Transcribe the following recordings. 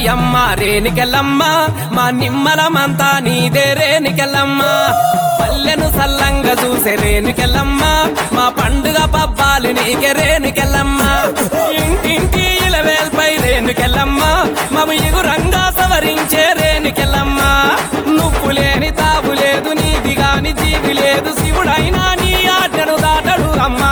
మాయమ్మ రేణికెళ్ళమ్మ మా నిమ్మలమంతా నీదే రేణికెళ్ళమ్మ పల్లెను సల్లంగా చూసే రేణుకెళ్ళమ్మ మా పండుగ పబ్బాలు నీకే రేణుకెళ్ళమ్మ ఇంటింటి ఇలవేల్పై రేణుకెళ్ళమ్మ మము ఎగురంగా సవరించే రేణుకెళ్ళమ్మ నువ్వు లేని తావు లేదు నీది గాని జీవి లేదు శివుడైనా నీ ఆటను దాటడు అమ్మా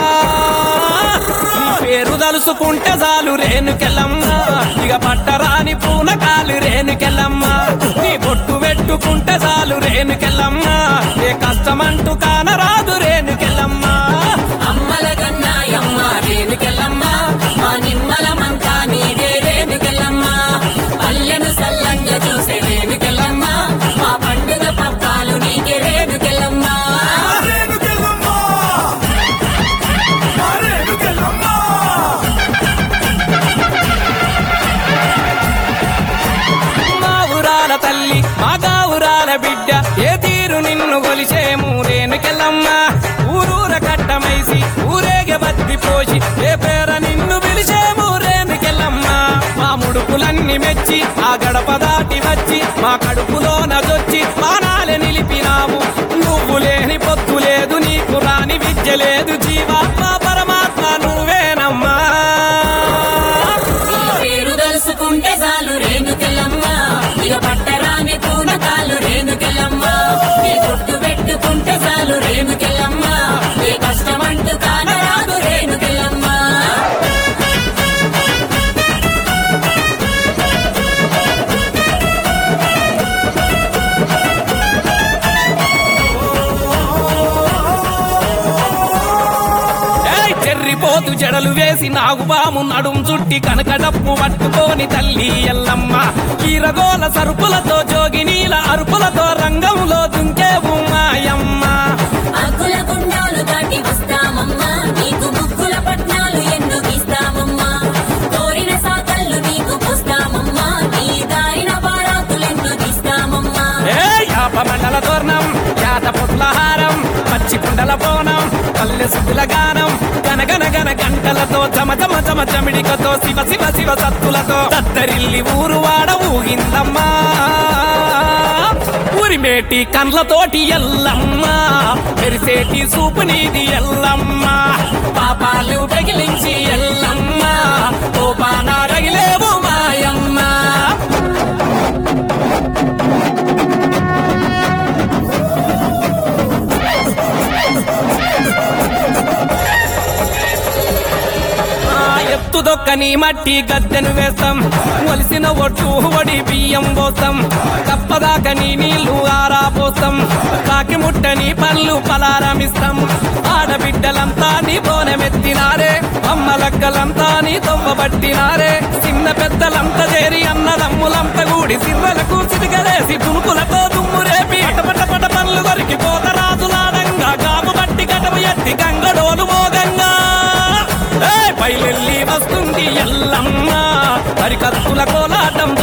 నీ పేరు తలుసుకుంటే చాలు రేణుకెళ్ళమ్మ ఇక పట్టరాని పూనకాలు రేణుకెళ్ళమ్మ నీ బొట్టు పెట్టుకుంటే చాలు రేణుకెళ్ళమ్మ ఏ కష్టమంటూ కానరాదు రేణుకెళ్ళమ్మ అమ్మల గన్నాయమ్మ రేణుకెళ్ళమ్మ మా నిమ్మలమంతా నీదే రేణుకెళ్ళమ్మ పల్లెను సల్లంగా చూసే రేణుకెళ్ళమ్మ మా పండుగ పప్పాలు నీకే రేణుకెళ్ళమ్మ మా ఊరాల తల్లి మా గావురాల బిడ్డ ఏ తీరు నిన్ను కొలిచేము రేణుకెళ్ళమ్మ ఊరూర కట్టమైసి ఊరేగే బద్ది పోసి ఏ పేర నిన్ను పిలిచేము రేణుకెళ్ళమ్మ మా ముడుపులన్నీ మెచ్చి ఆ గడప దాటి వచ్చి మా కడుపులో నదొచ్చి మానాలే నిలిపినావు నువ్వు లేని పొత్తు లేదు నీకు రాని విద్య లేదు జీవాత్మ పరమాత్మ నువ్వేనమ్మా నీ పేరు తలుసుకుంటే చాలు రేణుకెళ్ళమ్మ ఇక పట్టరాని పూనకాలు రేణుకెళ్ళమ్మ నీ గుర్తు పెట్టుకుంటే చాలు రేణుకెళ్ళమ్మ ఏ కష్టమంటూ కానరాదు రేణుకెళ్ళమ్మ ఏయ్ చెర్రిపోతు జడలు వేసి నాగుబాము నడుం చుట్టి కనకడప్పు పట్టుకోని తల్లి ఎల్లమ్మ కీరగోల సరుపులతో జోగినీల అరుపులతో రంగంలో దుంకేవు మాయమ్మ అగ్గుల గుండాలు దాటి వస్తామమ్మా నీకు ముగ్గుల పట్నాలు ఎన్నో గీస్తామమ్మా కోరిన సాకళ్ళు నీకు పోస్తామమ్మా నీ దారిన బారాకులెన్నో తీస్తామమ్మా ఏ యాప మండల తోరణం యాత పుట్లహారం పచ్చి కుండల బోనం పల్లె సుద్దుల గానం గనగన గన గంటలతో చమ చమ చమ చమిడికతో శివ శివ శివ సత్తులతో తత్తరిల్లి ఊరు వాడ ఊగిందమ్మా ఉరిమేటి కండ్లతోటి ఎల్లమ్మ మెరిసేటి సూపు నీది ఎల్లమ్మ పాపాలు పగిలించి ఎల్లమ్మ ఓ బాణారగిలేవు మాయమ్మ ఆ ఎత్తు దొక్కని మట్టి గద్దెను వేస్తాం ఒలిసిన ఒట్టు వడి బియ్యం పోస్తాం కప్పదాకని నీళ్లు ఆరా పోస్తాం కాకి ముట్టని పళ్ళు పలారమిస్తాం ఆడబిడ్డలంతా నీ బోనెమెత్తినారే అమ్మలక్కలంతా నీ తొమ్మబట్టినారే చిన్న పెద్దలంతా చేరి అన్నదమ్ములంతా కూడి సిర్రలకు చిటికలేసి తుణుకులతో దుమ్ము రేపి పటపట పట పనులు కొరికి పోతరాజులాడంగా కాపు బట్టి కటము ఎత్తి గంగడోలు మోగంగా ఏ పైలెల్లి వస్తుంది ఎల్లమ్మ హరికత్తుల కోలాటం